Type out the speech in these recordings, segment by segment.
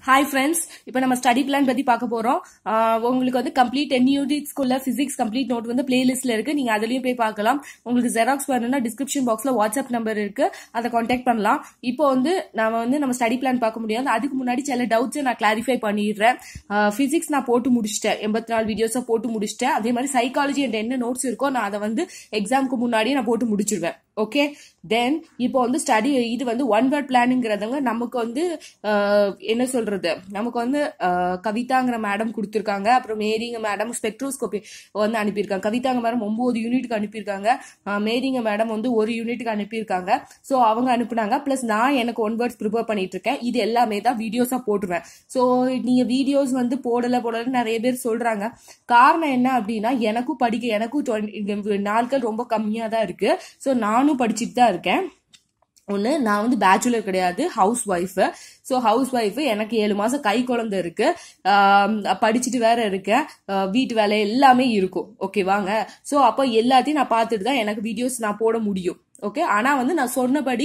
hi friends இப்போ நம்ம study plan பத்தி பார்க்க போறோம் ஆஹ் உங்களுக்கு வந்து கம்ப்ளீட் டென் யூனிட்ஸ்க்குள்ள பிசிக்ஸ் கம்ப்ளீட் நோட் வந்து பிளேலிஸ்ட்ல இருக்கு நீங்க அதுலயும் போய் பார்க்கலாம் உங்களுக்கு ஜெராக்ஸ் வேணும்னா டிஸ்கிரிப்ஷன் பாக்ஸ்ல வாட்ஸ்அப் நம்பர் இருக்கு அதை காண்டாக்ட் பண்ணலாம் இப்போ வந்து நாம வந்து நம்ம ஸ்டடி பிளான் பார்க்க முடியாது அதுக்கு முன்னாடி சில டவுட்ஸை நான் கிளாரிஃபை பண்ணிடுறேன் பிசிக்ஸ் நான் போட்டு முடிச்சிட்டேன் எண்பத்தி நாலு வீடியோஸை போட்டு முடிச்சிட்டேன் அதே மாதிரி சைக்காலஜி என்கிட்ட என்ன நோட்ஸ் இருக்கோ நான் அதை வந்து எக்ஸாமுக்கு முன்னாடியே நான் போட்டு முடிச்சிருவேன் ஓகே தென் இப்போ வந்து ஸ்டடி இது வந்து ஒன் வேர்ட் பிளானுங்கிறதுங்க நமக்கு வந்து ஆஹ், என்ன சொல்றது நமக்கு வந்து ஆஹ், கவிதாங்கிற மேடம் கொடுத்துருக்காங்க அப்புறம் மேரிங்க மேடம் ஸ்பெக்ட்ரோஸ்கோபி வந்து அனுப்பியிருக்காங்க கவிதாங்க மேடம் ஒன்பது யூனிட்டுக்கு அனுப்பியிருக்காங்க ஆஹ், மேரிங்க மேடம் வந்து ஒரு யூனிட்டுக்கு அனுப்பியிருக்காங்க ஸோ அவங்க அனுப்புனாங்க ப்ளஸ் நான் எனக்கு ஒன் வேர்ட்ஸ் ப்ரிப்பேர் பண்ணிட்டு இருக்கேன் இது எல்லாமே தான் வீடியோஸாக போட்டுருவேன் ஸோ நீங்க வீடியோஸ் வந்து போடல போடல நிறைய பேர் சொல்றாங்க காரணம் என்ன அப்படின்னா எனக்கும் படிக்க எனக்கும் 20 நாட்கள் ரொம்ப கம்மியாக தான் இருக்கு ஸோ நானும் படிச்சுட்டு தான் இருக்கேன் ஒன்று நான் வந்து பேச்சுலர் கிடையாது housewife so housewife எனக்கு ஏழு மாதம் கை குழந்தை இருக்கு ஆம், படிச்சுட்டு வேற இருக்கேன் ஆஹ் வீட்டு வேலை எல்லாமே இருக்கும் ஓகே வாங்க ஸோ அப்போ எல்லாத்தையும் நான் பார்த்துட்டு தான் எனக்கு வீடியோஸ் நான் போட முடியும் ஓகே ஆனால் வந்து நான் சொன்னபடி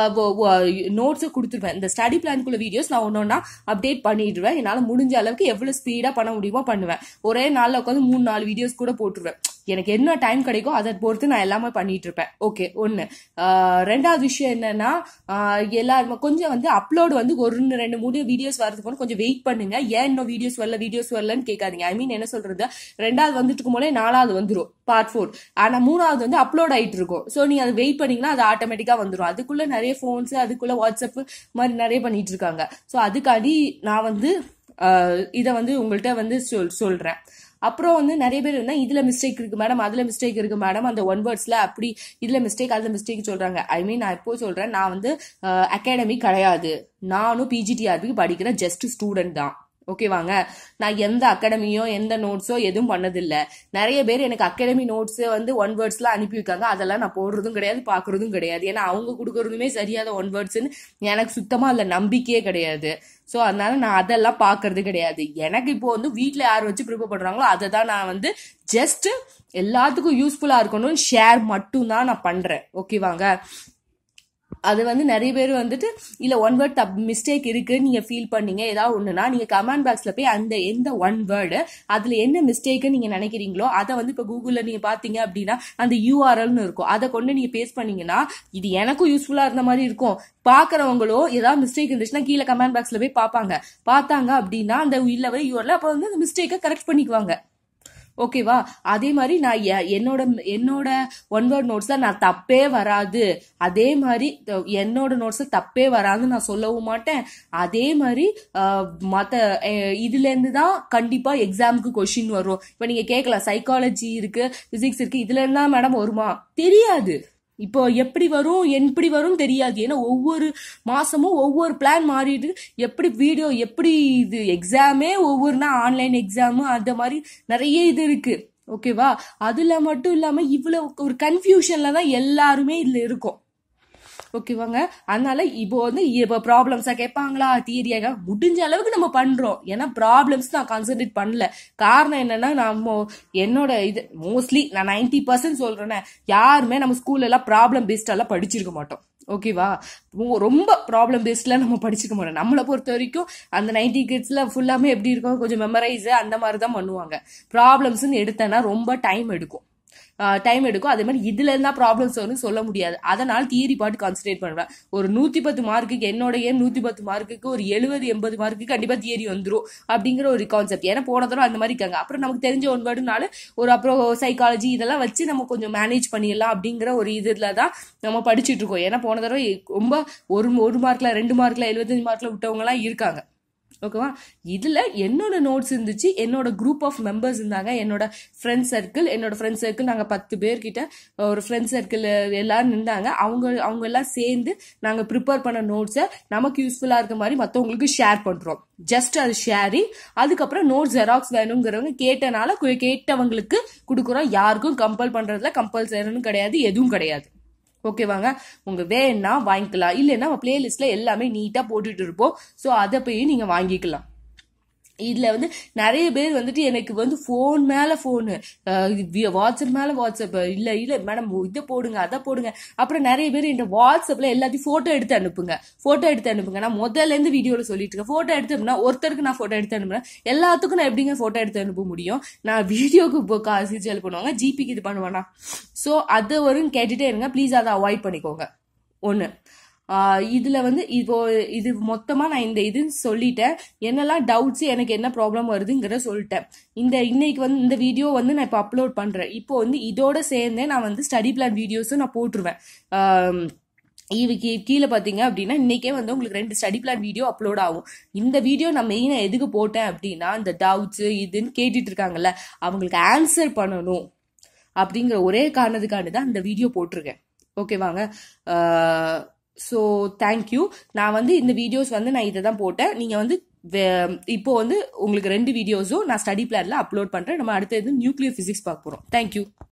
நோட்ஸை கொடுத்துருவேன் இந்த ஸ்டடி பிளான்குள்ள வீடியோஸ் நான் ஒன்று ஒன்றா அப்டேட் பண்ணிடுவேன் என்னால் முடிஞ்ச அளவுக்கு எவ்வளோ ஸ்பீடாக பண்ண முடியுமோ பண்ணுவேன் ஒரே நாளில் உட்காந்து மூணு நாலு வீடியோஸ் கூட போட்டுருவேன் எனக்கு என்ன டைம் கிடைக்கோ அதை பொறுத்து நான் எல்லாமே பண்ணிட்டு இருப்பேன் ஓகே ஒன்று ரெண்டாவது விஷயம் என்னன்னா ஆஹ் எல்லாருமே கொஞ்சம் வந்து அப்லோடு வந்து ஒரு ரெண்டு ரெண்டு மூணு வீடியோஸ் வரதுக்கு முன்னாடி கொஞ்சம் வெயிட் பண்ணுங்க ஏன் இன்னும் வீடியோஸ் வரல வீடியோஸ் வரலன்னு கேட்காதீங்க ஐ மீன் என்ன சொல்றது ரெண்டாவது வந்துட்டு இருக்கும் போதே நாலாவது வந்துடும் பார்ட் ஃபோர் ஆனா மூணாவது வந்து அப்லோட் ஆயிட்டு இருக்கும் ஸோ நீங்க அதை வெயிட் பண்ணீங்கன்னா அது ஆட்டோமேட்டிக்கா வந்துடும் அதுக்குள்ள நிறைய ஃபோன்ஸ் அதுக்குள்ள வாட்ஸ்அப் மாதிரி நிறைய பண்ணிட்டு இருக்காங்க ஸோ அதுக்காண்டி நான் வந்து இதை வந்து உங்கள்கிட்ட வந்து சொல் சொல்றேன் அப்புறம் வந்து நிறைய பேர் இருந்தா இதுல மிஸ்டேக் இருக்கு மேடம் அதுல மிஸ்டேக் இருக்கு மேடம் அந்த ஒன் வேர்ட்ஸ்ல அப்படி இதுல மிஸ்டேக் அதுல மிஸ்டேக் சொல்றாங்க ஐ மீன் நான் எப்போ சொல்றேன் நான் வந்து அகாடமி கிடையாது நானும் பிஜிடிஆர்பிக்கு படிக்கிற ஜஸ்ட் ஸ்டூடெண்ட் தான் ஓகேவாங்க நான் எந்த அகாடமியோ எந்த நோட்ஸோ எதுவும் பண்ணதில்லை நிறைய பேர் எனக்கு அகாடமி நோட்ஸ் வந்து ஒன் வேர்ட்ஸ்லாம் அனுப்பி வைக்காங்க அதெல்லாம் நான் போடுறதும் கிடையாது பார்க்கறதும் கிடையாது ஏன்னா அவங்க கொடுக்கறதுமே சரியாத ஒன் வேர்ட்ஸ்னு எனக்கு சுத்தமா அதுல நம்பிக்கையே கிடையாது ஸோ அதனால நான் அதெல்லாம் பார்க்கறது கிடையாது எனக்கு இப்போ வந்து வீட்டில் யார் வச்சு ப்ரிப்பேர் பண்றாங்களோ அதை தான் நான் வந்து ஜஸ்ட் எல்லாத்துக்கும் யூஸ்ஃபுல்லா இருக்கணும்னு ஷேர் மட்டும் தான் நான் பண்றேன் ஓகேவாங்க அது வந்து நிறைய பேர் வந்துட்டு இல்ல ஒன் வேர்ட் தப் மிஸ்டேக் இருக்கு நீங்க ஃபீல் பண்ணீங்க ஏதாவது ஒண்ணுனா நீங்க கமெண்ட் பாக்ஸ்ல போய் அந்த எந்த ஒன் வேர்டு அதுல என்ன மிஸ்டேக்கு நீங்க நினைக்கிறீங்களோ அதை வந்து இப்ப கூகுள்ல நீங்க பாத்தீங்க அப்படின்னா அந்த யூஆர்எல்னு இருக்கும் அதை கொண்டு நீங்க பேஸ் பண்ணீங்கன்னா இது எனக்கும் யூஸ்ஃபுல்லா இருந்த மாதிரி இருக்கும் பாக்குறவங்களோ ஏதாவது மிஸ்டேக் இருந்துச்சுன்னா கீழே கமெண்ட் பாக்ஸ்ல போய் பார்ப்பாங்க பார்த்தாங்க அப்படின்னா அந்த இல்லவே யூஆர்ல அப்ப வந்து அந்த மிஸ்டேக்கை கரெக்ட் பண்ணிக்குவாங்க ஓகேவா அதே மாதிரி நான் எ- என்னோட என்னோட ஒன் வேர்ட் நோட்ஸ்ல நான் தப்பே வராது அதே மாதிரி த- என்னோட நோட்ஸ்ல தப்பே வராதுன்னு நான் சொல்லவும் மாட்டேன் அதே மாதிரி ஆஹ், மத்த அஹ், இதுல இருந்து தான் கண்டிப்பா எக்ஸாமுக்கு கொஷின் வரும் இப்ப நீங்க கேட்கலாம் சைக்காலஜி இருக்கு பிசிக்ஸ் இருக்கு இதுல இருந்தா மேடம் வருமா தெரியாது இப்போ எப்படி வரும் எப்படி வரும் தெரியாது ஏன்னா ஒவ்வொரு மாசமும் ஒவ்வொரு பிளான் மாறிட்டு எப்படி வீடியோ எப்படி இது எக்ஸாமே ஒவ்வொருனா ஆன்லைன் எக்ஸாமு அந்த மாதிரி நிறைய இது இருக்கு ஓகேவா அதுல மட்டும் இல்லாம இவ்வளவு ஒரு கன்ஃபியூஷன்ல தான் எல்லாருமே இதுல இருக்கும் ஓகேவாங்க அதனால இப்போ வந்து இப்போ ப்ராப்ளம்ஸா கேட்பாங்களா தியரியாக முடிஞ்ச அளவுக்கு நம்ம பண்றோம் ஏன்னா ப்ராப்ளம்ஸ் நான் கான்சென்ட்ரேட் பண்ணல காரணம் என்னன்னா நம்ம என்னோட இது மோஸ்ட்லி நான் நைன்டி பர்சன்ட் சொல்றேனே யாருமே நம்ம ஸ்கூல்ல எல்லாம் ப்ராப்ளம் பேஸ்டெல்லாம் படிச்சிருக்க மாட்டோம் ஓகேவா ரொ- ரொம்ப ப்ராப்ளம் பேஸ்ட்ல நம்ம படிச்சிருக்க மாட்டோம் நம்மளை பொறுத்த வரைக்கும் அந்த நைன்டி கிட்ஸ்ல ஃபுல்லாமே எப்படி இருக்கும் கொஞ்சம் மெமரைஸ் அந்த மாதிரி தான் பண்ணுவாங்க ப்ராப்ளம்ஸ்னு எடுத்தேன்னா ரொம்ப டைம் எடுக்கும் டைம் எடுக்கும் அதே மாதிரி இதுல இருந்தா ப்ராப்ளம்ஸ் வரும்னு சொல்ல முடியாது அதனால தியரி பாட்டு கான்சென்ட்ரேட் பண்ணுவேன் ஒரு நூத்தி பத்து மார்க்குக்கு என்னோட ஏன் நூத்தி பத்து மார்க்குக்கு ஒரு எழுபது எண்பது மார்க்குக்கு கண்டிப்பா தியரி வந்துரும் அப்படிங்கிற ஒரு கான்செப்ட் ஏன்னா போன தடவை அந்த மாதிரி இருக்காங்க அப்புறம் நமக்கு தெரிஞ்ச ஒன் வேர்டுனால ஒரு அப்புறம் சைக்காலஜி இதெல்லாம் வச்சு நம்ம கொஞ்சம் மேனேஜ் பண்ணிடலாம் அப்படிங்கிற ஒரு இதுல தான் நம்ம படிச்சுட்டு இருக்கோம் ஏன்னா போன தடவை ரொம்ப ஒரு ஒரு மார்க்ல ரெண்டு மார்க்ல எழுபத்தஞ்சு மார்க்ல விட்டவங்க எல்லாம் இருக்காங்க ஓகேவா இதுல என்னோட நோட்ஸ் இருந்துச்சு என்னோட குரூப் ஆஃப் மெம்பர்ஸ் இருந்தாங்க என்னோட ஃப்ரெண்ட் சர்க்கிள் என்னோட ஃப்ரெண்ட் சர்க்கிள் நாங்க பத்து பேர்கிட்ட ஒரு ஃப்ரெண்ட் சர்க்கிள் எல்லாரும் இருந்தாங்க அவங்க அவங்க எல்லாம் சேர்ந்து நாங்க ப்ரிப்பேர் பண்ண நோட்ஸை நமக்கு யூஸ்ஃபுல்லா இருக்க மாதிரி மத்தவங்களுக்கு ஷேர் பண்றோம் ஜஸ்ட் அது ஷேரிங் அதுக்கப்புறம் நோட் ஜெராக்ஸ் வேணுங்கிறவங்க கேட்டனால கு- கேட்டவங்களுக்கு கொடுக்குறோம் யாருக்கும் கம்பல் பண்றதுல கம்பல்சரின்னு கிடையாது எதுவும் கிடையாது ஓகேவாங்க உங்க வேணா வாங்கிக்கலாம் இல்லைன்னா பிளேலிஸ்ட்ல எல்லாமே நீட்டா போட்டுட்டு இருப்போம் ஸோ அதை போய் நீங்க வாங்கிக்கலாம் இதுல வந்து நிறைய பேர் வந்துட்டு எனக்கு வந்து ஃபோன் மேல ஃபோனு வாட்ஸ்அப் மேல வாட்ஸ்அப் இல்ல இல்ல மேடம் இதை போடுங்க அதை போடுங்க அப்புறம் நிறைய பேர் இந்த வாட்ஸ்அப்ல எல்லாத்தையும் போட்டோ எடுத்து அனுப்புங்க போட்டோ எடுத்து அனுப்புங்க நான் முதல்ல இருந்து வீடியோல சொல்லிட்டு இருக்கேன் போட்டோ எடுத்து அனுப்புனா ஒருத்தருக்கு நான் போட்டோ எடுத்து அனுப்புறேன் எல்லாத்துக்கும் நான் எப்படிங்க போட்டோ எடுத்து அனுப்ப முடியும் நான் வீடியோக்கு இப்போ காசு செல் பண்ணுவாங்க ஜிபிக்கு இது பண்ணுவேனா ஸோ அது வரும் கேட்டுட்டே இருங்க ப்ளீஸ் அதை அவாய்ட் பண்ணிக்கோங்க ஒன்று இதுல வந்து இப்போ இது மொத்தமா நான் இந்த இது சொல்லிட்டேன் என்னெல்லாம் டவுட்ஸ் எனக்கு என்ன ப்ராப்ளம் வருதுங்கிறத சொல்லிட்டேன் இந்த இன்னைக்கு வந்து இந்த வீடியோ வந்து நான் இப்போ அப்லோட் பண்றேன் இப்போ வந்து இதோட சேர்ந்தே நான் வந்து ஸ்டடி பிளான் வீடியோஸும் நான் போட்டுருவேன் ஆம், இதுக்கு கீழே பார்த்தீங்க அப்படின்னா இன்னைக்கே வந்து உங்களுக்கு ரெண்டு ஸ்டடி பிளான் வீடியோ அப்லோட் ஆகும் இந்த வீடியோ நான் மெயினாக எதுக்கு போட்டேன் அப்படின்னா இந்த டவுட்ஸ் இதுன்னு கேட்டுட்டு இருக்காங்கல்ல அவங்களுக்கு ஆன்சர் பண்ணணும் அப்படிங்கிற ஒரே காரணத்துக்காண்டி தான் இந்த வீடியோ போட்டிருக்கேன் ஓகேவாங்க ஸோ தேங்க்யூ நான் வந்து இந்த வீடியோஸ் வந்து நான் இதை தான் போட்டேன் நீங்கள் வந்து வே- இப்போ வந்து உங்களுக்கு ரெண்டு வீடியோஸும் நான் ஸ்டடி பிளான்ல அப்லோட் பண்ணுறேன் நம்ம அடுத்தது நியூக்ளியர் ஃபிசிக்ஸ் பார்க்க போகிறோம் தேங்க்யூ